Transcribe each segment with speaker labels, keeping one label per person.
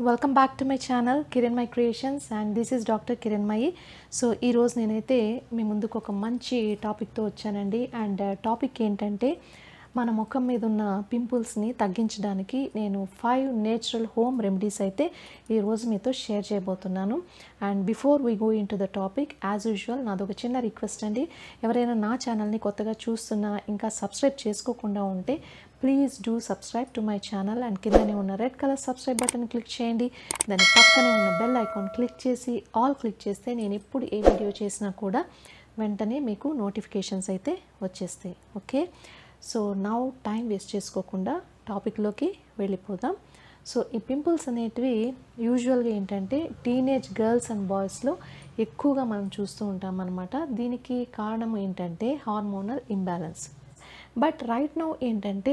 Speaker 1: welcome back to my channel Kiran my creations and this is doctor Kiran my so ఈరోజు నేనైతే మీ ముందుకు ఒక మంచి టాపిక్తో వచ్చానండి అండ్ టాపిక్ ఏంటంటే మన ముఖం మీద ఉన్న పింపుల్స్ని తగ్గించడానికి నేను ఫైవ్ నేచురల్ హోమ్ రెమెడీస్ అయితే ఈరోజు మీతో షేర్ చేయబోతున్నాను and before we go into the topic as usual నాదొక చిన్న రిక్వెస్ట్ అండి ఎవరైనా నా ఛానల్ని కొత్తగా చూస్తున్నా ఇంకా సబ్స్క్రైబ్ చేసుకోకుండా ఉంటే please do subscribe to my channel and కిందనే ఉన్న red colour subscribe button click చేయండి దాని పక్కనే ఉన్న బెల్ ఐకాన్ క్లిక్ చేసి ఆల్ క్లిక్ చేస్తే నేను ఎప్పుడు ఏ వీడియో చేసినా కూడా వెంటనే మీకు నోటిఫికేషన్స్ అయితే వచ్చేస్తాయి okay so now time waste చేసుకోకుండా టాపిక్లోకి వెళ్ళిపోదాం సో ఈ పింపుల్స్ అనేటివి యూజువల్గా ఏంటంటే టీనేజ్ గర్ల్స్ అండ్ బాయ్స్లో ఎక్కువగా మనం చూస్తూ ఉంటాం అనమాట దీనికి కారణం ఏంటంటే hormonal imbalance but right now ఏంటంటే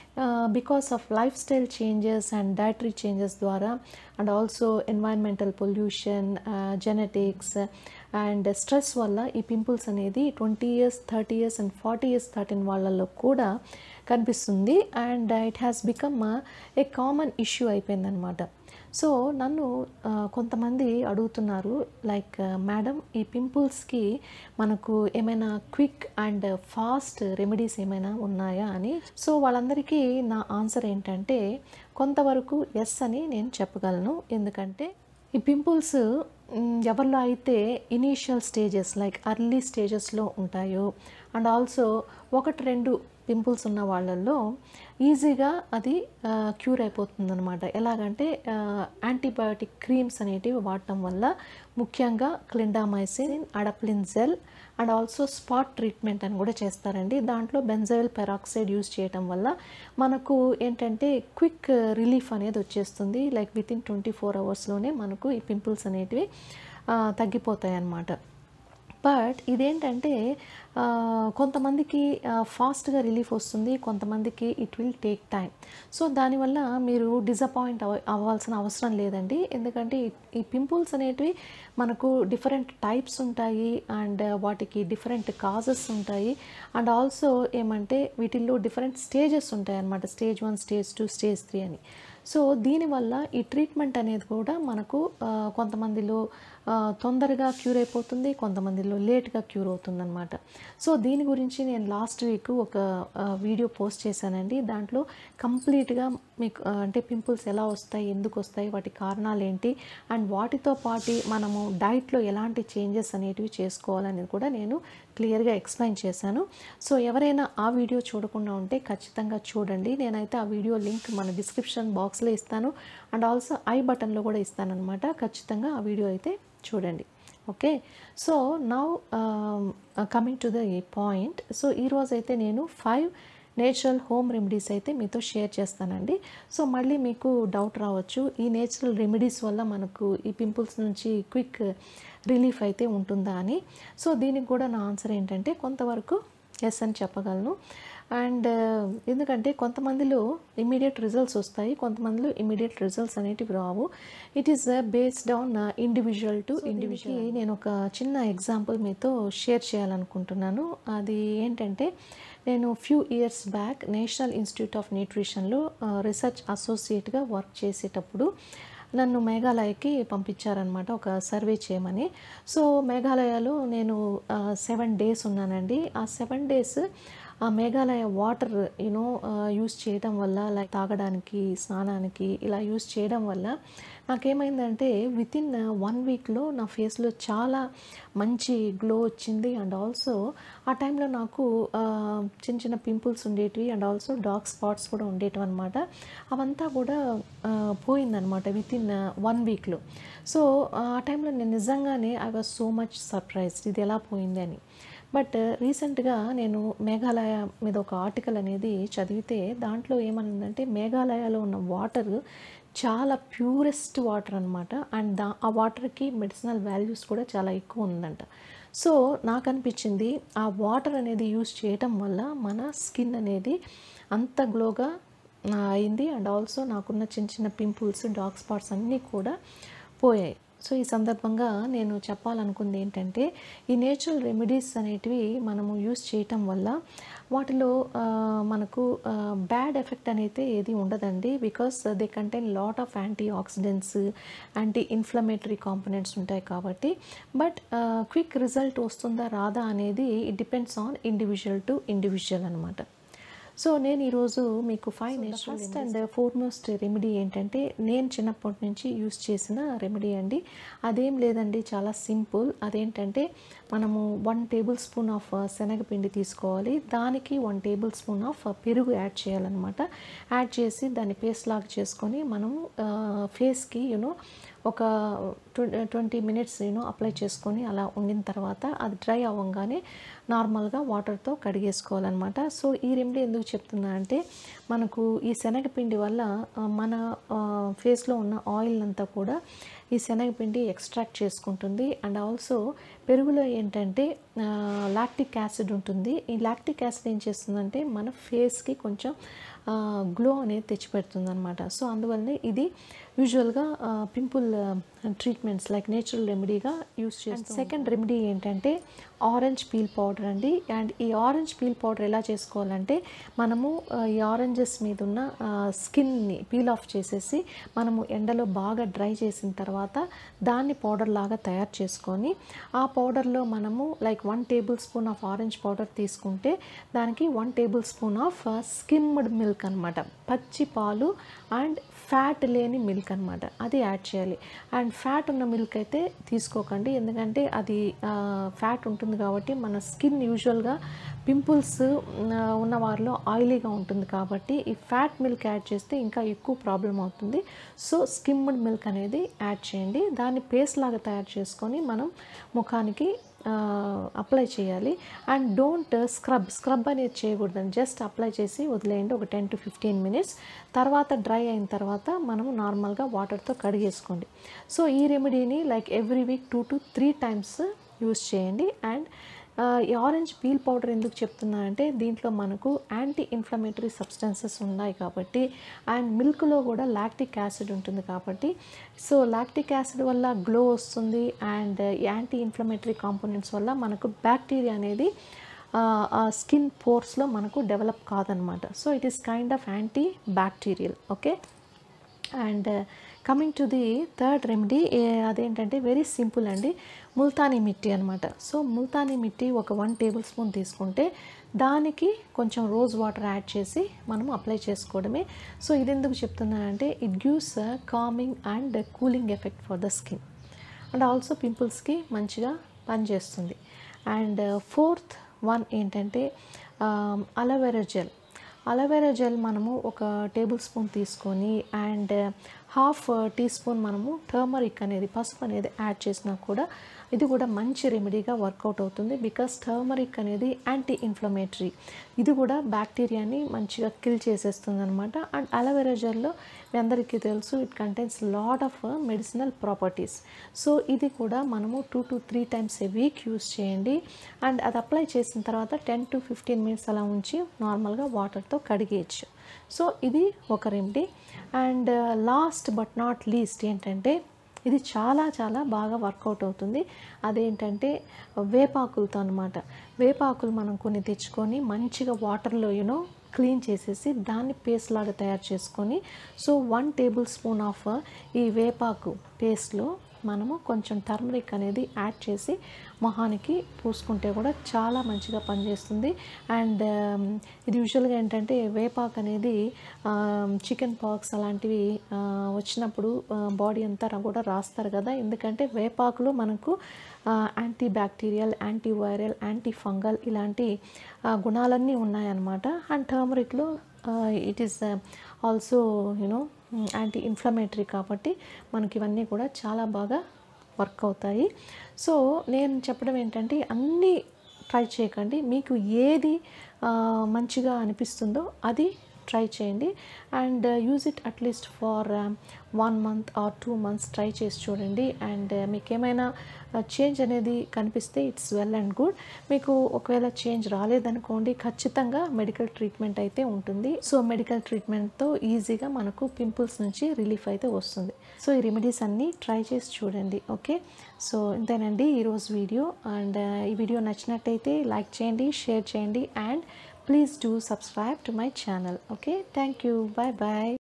Speaker 1: because of lifestyle changes and dietary changes ద్వారా and also environmental pollution genetics and stress వల్ల ఈ పింపుల్స్ అనేది twenty years thirty years and forty years thirteen వాళ్ళల్లో కూడా కనిపిస్తుంది and it has become a common issue అయిపోయిందనమాట so నన్ను కొంతమంది అడుగుతున్నారు లైక్ మేడం ఈ పింపుల్స్కి మనకు ఏమైనా క్విక్ అండ్ ఫాస్ట్ రెమెడీస్ ఏమైనా ఉన్నాయా అని సో వాళ్ళందరికీ నా ఆన్సర్ ఏంటంటే కొంతవరకు ఎస్ అని నేను చెప్పగలను ఎందుకంటే ఈ పింపుల్స్ ఎవరిలో అయితే ఇనీషియల్ స్టేజెస్ లైక్ అర్లీ స్టేజెస్లో ఉంటాయో అండ్ ఆల్సో ఒకటి రెండు పింపుల్స్ ఉన్న వాళ్ళల్లో ఈజీగా అది క్యూర్ అయిపోతుంది అనమాట ఎలాగంటే యాంటీబయాటిక్ క్రీమ్స్ అనేటివి వాడటం వల్ల ముఖ్యంగా clindamycin adapalene gel and also spot treatment అని కూడా చేస్తారండి దాంట్లో బెంజైల్ పెరాక్సైడ్ యూస్ చేయటం వల్ల మనకు ఏంటంటే క్విక్ రిలీఫ్ అనేది వచ్చేస్తుంది like within twenty four అవర్స్లోనే మనకు ఈ పింపుల్స్ అనేటివి తగ్గిపోతాయి అన్నమాట బట్ ఇదేంటంటే కొంతమందికి ఫాస్ట్గా రిలీఫ్ వస్తుంది కొంతమందికి it will take time so దానివల్ల మీరు డిసప్పాయింట్ అవ అవ్వాల్సిన అవసరం లేదండి ఎందుకంటే ఈ పింపుల్స్ అనేటివి మనకు డిఫరెంట్ టైప్స్ ఉంటాయి అండ్ వాటికి డిఫరెంట్ కాజెస్ ఉంటాయి అండ్ ఆల్సో ఏమంటే వీటిల్లో డిఫరెంట్ స్టేజెస్ ఉంటాయి అన్నమాట stage one stage two stage three అని సో దీనివల్ల ఈ ట్రీట్మెంట్ అనేది కూడా మనకు కొంతమందిలో తొందరగా క్యూర్ అయిపోతుంది కొంతమందిలో లేట్గా క్యూర్ అవుతుందన్నమాట సో దీని గురించి నేను లాస్ట్ వీక్ ఒక వీడియో పోస్ట్ చేశానండి దాంట్లో కంప్లీట్గా మీకు అంటే పింపుల్స్ ఎలా వస్తాయి ఎందుకు వస్తాయి వాటి కారణాలు ఏంటి అండ్ వాటితో పాటు మనము డైట్లో ఎలాంటి చేంజెస్ అనేటివి చేసుకోవాలనేది కూడా నేను క్లియర్గా ఎక్స్ప్లెయిన్ చేశాను సో ఎవరైనా ఆ వీడియో చూడకుండా ఉంటే ఖచ్చితంగా చూడండి నేనైతే ఆ వీడియో లింక్ మన డిస్క్రిప్షన్ బాక్స్లో ఇస్తాను అండ్ ఆల్సో ఐ బటన్లో కూడా ఇస్తానన్నమాట ఖచ్చితంగా ఆ వీడియో అయితే చూడండి okay so now coming to the point so ఈరోజు అయితే నేను ఫైవ్ నేచురల్ హోమ్ రెమెడీస్ అయితే మీతో షేర్ చేస్తానండి సో మళ్ళీ మీకు డౌట్ రావచ్చు ఈ నేచురల్ రెమెడీస్ వల్ల మనకు ఈ పింపుల్స్ నుంచి క్విక్ రిలీఫ్ అయితే ఉంటుందా అని సో దీనికి కూడా నా ఆన్సర్ ఏంటంటే కొంతవరకు ఎస్ అని చెప్పగలను అండ్ ఎందుకంటే కొంతమందిలో ఇమీడియట్ రిజల్ట్స్ వస్తాయి కొంతమందిలో ఇమీడియట్ రిజల్ట్స్ అనేటివి రావు it is based on individual to individual నేను ఒక చిన్న ఎగ్జాంపుల్ మీతో షేర్ చేయాలనుకుంటున్నాను అది ఏంటంటే నేను few years back national institute of న్యూట్రిషన్లో రీసెర్చ్ అసోసియేట్గా వర్క్ చేసేటప్పుడు నన్ను మేఘాలయకి పంపించారనమాట ఒక సర్వే చేయమని సో మేఘాలయలో నేను సెవెన్ డేస్ ఉన్నానండి ఆ సెవెన్ డేస్ ఆ మేఘాలయ వాటర్ యూనో యూస్ చేయడం వల్ల లైక్ తాగడానికి స్నానానికి ఇలా యూస్ చేయడం వల్ల నాకేమైందంటే విత్ ఇన్ వన్ వీక్లో నా ఫేస్లో చాలా మంచి గ్లో వచ్చింది అండ్ ఆల్సో ఆ టైంలో నాకు చిన్న చిన్న పింపుల్స్ ఉండేటివి అండ్ ఆల్సో డార్క్ స్పాట్స్ కూడా ఉండేటివి అనమాట అవంతా కూడా పోయిందనమాట విత్ ఇన్ వన్ వీక్లో సో ఆ టైంలో నేను నిజంగానే I was so much surprised ఇది ఎలా పోయింది అని బట్ రీసెంట్గా నేను మేఘాలయ మీద ఒక ఆర్టికల్ అనేది చదివితే దాంట్లో ఏమనుందంటే మేఘాలయలో ఉన్న వాటర్ చాలా ప్యూరెస్ట్ వాటర్ అనమాట అండ్ దా ఆ వాటర్కి మెడిసినల్ వాల్యూస్ కూడా చాలా ఎక్కువ ఉందంట సో నాకు అనిపించింది ఆ వాటర్ అనేది యూస్ చేయటం వల్ల మన స్కిన్ అనేది అంత గ్లోగా అయింది అండ్ ఆల్సో నాకున్న చిన్న చిన్న పింపుల్స్ డార్క్ స్పాట్స్ అన్నీ కూడా పోయాయి సో ఈ సందర్భంగా నేను చెప్పాలనుకుంది ఏంటంటే ఈ నేచురల్ రెమెడీస్ అనేటివి మనము యూస్ చేయటం వల్ల వాటిలో ఆ, మనకు బ్యాడ్ ఎఫెక్ట్ అనేది ఏది ఉండదండి because they contain lot of antioxidants anti inflammatory components ఉంటాయి కాబట్టి బట్ క్విక్ రిజల్ట్ వస్తుందా రాదా అనేది it depends on individual to individual అనమాట సో నేను ఈరోజు మీకు five natural first and foremost remedy ఏంటంటే నేను చిన్నప్పటి నుంచి యూస్ చేసిన రెమెడీ అండి అదేం లేదండి చాలా సింపుల్ అదేంటంటే మనము వన్ టేబుల్ స్పూన్ ఆఫ్ శనగపిండి తీసుకోవాలి దానికి వన్ టేబుల్ స్పూన్ ఆఫ్ పెరుగు యాడ్ చేయాలన్నమాట యాడ్ చేసి దాన్ని పేస్ట్ లాగా చేసుకొని మనము ఫేస్కి యూనో ఒక ట్వంటీ మినిట్స్ యూనో అప్లై చేసుకొని అలా ఉండిన తర్వాత అది డ్రై అవ్వగానే నార్మల్గా వాటర్తో కడిగేసుకోవాలన్నమాట సో ఈ రెమెడీ ఎందుకు చెప్తున్నా అంటే మనకు ఈ శనగపిండి వల్ల ఆ, మన ఫేస్లో ఉన్న ఆయిల్ అంతా కూడా ఈ శనగపిండి ఎక్స్ట్రాక్ట్ చేసుకుంటుంది అండ్ ఆల్సో పెరుగులో ఏంటంటే లాక్టిక్ యాసిడ్ ఉంటుంది ఈ లాక్టిక్ యాసిడ్ ఏం చేస్తుందంటే మన ఫేస్కి కొంచెం గ్లో అనేది తెచ్చిపెడుతుంది అనమాట సో అందువల్లనే ఇది యూజువల్గా పింపుల్ ట్రీట్మెంట్స్ లైక్ నేచురల్ రెమెడీగా యూస్ చేస్తాం సెకండ్ రెమెడీ ఏంటంటే ఆరెంజ్ పీల్ పౌడర్ అండి అండ్ ఈ ఆరెంజ్ పీల్ పౌడర్ ఎలా చేసుకోవాలంటే మనము ఆ, ఈ ఆరెంజెస్ మీద ఉన్న స్కిన్ని పీల్ ఆఫ్ చేసేసి మనము ఎండలో బాగా డ్రై చేసిన తర్వాత దాన్ని పౌడర్ లాగా తయారు చేసుకొని ఆ పౌడర్లో మనము like one tablespoon of orange powder తీసుకుంటే దానికి one tablespoon of skimmed milk అనమాట పచ్చి పాలు అండ్ ఫ్యాట్ లేని మిల్క్ అనమాట అది యాడ్ చేయాలి అండ్ ఫ్యాట్ ఉన్న మిల్క్ అయితే తీసుకోకండి ఎందుకంటే అది ఫ్యాట్ ఉంటుంది కాబట్టి మన స్కిన్ యూజువల్గా పింపుల్స్ ఉన్న వారిలో ఆయిలీగా ఉంటుంది కాబట్టి ఈ ఫ్యాట్ మిల్క్ యాడ్ చేస్తే ఇంకా ఎక్కువ ప్రాబ్లం అవుతుంది సో స్కిమ్డ్ మిల్క్ అనేది యాడ్ చేయండి దాన్ని పేస్ట్ లాగా తయారు చేసుకొని మనం ముఖానికి అప్లై చేయాలి అండ్ డోంట్ స్క్రబ్ స్క్రబ్ అనేది చేయకూడదండి జస్ట్ అప్లై చేసి వదిలేయండి ఒక టెన్ టు ఫిఫ్టీన్ మినిట్స్ తర్వాత డ్రై అయిన తర్వాత మనము నార్మల్గా వాటర్తో కడిగేసుకోండి సో ఈ రెమెడీని like every week two to three times use చేయండి అండ్ ఆ, ఈ ఆరెంజ్ పీల్ పౌడర్ ఎందుకు చెప్తున్నా అంటే దీంట్లో మనకు యాంటీ ఇన్ఫ్లమేటరీ సబ్స్టెన్సెస్ ఉన్నాయి కాబట్టి అండ్ మిల్క్లో కూడా లాక్టిక్ యాసిడ్ ఉంటుంది కాబట్టి సో లాక్టిక్ యాసిడ్ వల్ల గ్లో వస్తుంది అండ్ యాంటీ ఇన్ఫ్లమేటరీ కాంపోనెంట్స్ వల్ల మనకు బ్యాక్టీరియా అనేది స్కిన్ పోర్స్లో మనకు డెవలప్ కాదనమాట so it is kind of anti bacterial okay and coming to the third remedy అదేంటంటే వెరీ సింపుల్ అండి ముల్తానీ మిట్టి అనమాట సో ముల్తానీ మిట్టి ఒక వన్ టేబుల్ స్పూన్ తీసుకుంటే దానికి కొంచెం రోజ్ వాటర్ యాడ్ చేసి మనం అప్లై చేసుకోవడమే సో ఇది ఎందుకు చెప్తున్నానంటే it gives calming and cooling effect for the skin and also పింపుల్స్కి మంచిగా పనిచేస్తుంది అండ్ ఫోర్త్ వన్ ఏంటంటే అలోవెరా జెల్ అలోవెరా జెల్ మనము ఒక టేబుల్ స్పూన్ తీసుకొని అండ్ హాఫ్ టీ స్పూన్ మనము టర్మరిక్ అనేది పసుపు అనేది యాడ్ చేసినా కూడా ఇది కూడా మంచి రెమెడీగా వర్కౌట్ అవుతుంది బికాస్ టర్మరిక్ అనేది యాంటీ ఇన్ఫ్లమేటరీ ఇది కూడా బ్యాక్టీరియాని మంచిగా కిల్ చేసేస్తుంది అనమాట అండ్ అలోవెరా జెల్లో మీ అందరికీ తెలుసు it contains lot of medicinal properties so ఇది కూడా మనము two to three times a week use చేయండి అండ్ అది అప్లై చేసిన తర్వాత టెన్ టు ఫిఫ్టీన్ మినిట్స్ అలా ఉంచి నార్మల్గా వాటర్తో కడిగేయచ్చు సో ఇది ఒక remedy and last but not least ఏంటంటే ఇది చాలా చాలా బాగా వర్కౌట్ అవుతుంది అదేంటంటే వేపాకులతో అనమాట వేపాకులు మనం కొన్ని తెచ్చుకొని మంచిగా వాటర్లో యూనో క్లీన్ చేసేసి దాన్ని పేస్ట్ లాగా తయారు చేసుకొని so one tablespoon of ఈ వేపాకు పేస్ట్లో మనము కొంచెం టర్మరిక్ అనేది యాడ్ చేసి మొహానికి పూసుకుంటే కూడా చాలా మంచిగా పనిచేస్తుంది అండ్ ఇది యూజువల్గా ఏంటంటే వేపాకు అనేది చికెన్ పాక్స్ అలాంటివి ఆ, వచ్చినప్పుడు బాడీ అంతా రా- కూడా రాస్తారు కదా ఎందుకంటే వేపాకులో మనకు anti bacterial anti viral anti fungal ఇలాంటి ఆ, గుణాలన్నీ ఉన్నాయన్నమాట అండ్ టర్మరిక్లో it is also you know anti inflammatory కాబట్టి మనకి ఇవన్నీ కూడా చాలా బాగా వర్క్ అవుతాయి సో నేను చెప్పడం ఏంటంటే అన్నీ ట్రై చేయకండి మీకు ఏది ఆ, మంచిగా అనిపిస్తుందో అది ట్రై చేయండి and use it at least for one month or two months try చేసి చూడండి అండ్ మీకు ఏమైనా చేంజ్ అనేది కనిపిస్తే ఇట్స్ వెల్ అండ్ గుడ్ మీకు ఒకవేళ చేంజ్ రాలేదనుకోండి ఖచ్చితంగా మెడికల్ ట్రీట్మెంట్ అయితే ఉంటుంది సో మెడికల్ ట్రీట్మెంట్తో ఈజీగా మనకు పింపుల్స్ నుంచి రిలీఫ్ అయితే వస్తుంది సో ఈ రెమెడీస్ అన్నీ ట్రై చేసి చూడండి ఓకే సో ఇంతేనండి ఈరోజు వీడియో అండ్ ఈ వీడియో నచ్చినట్టయితే లైక్ చేయండి షేర్ చేయండి and please do subscribe to my channel okay thank you bye bye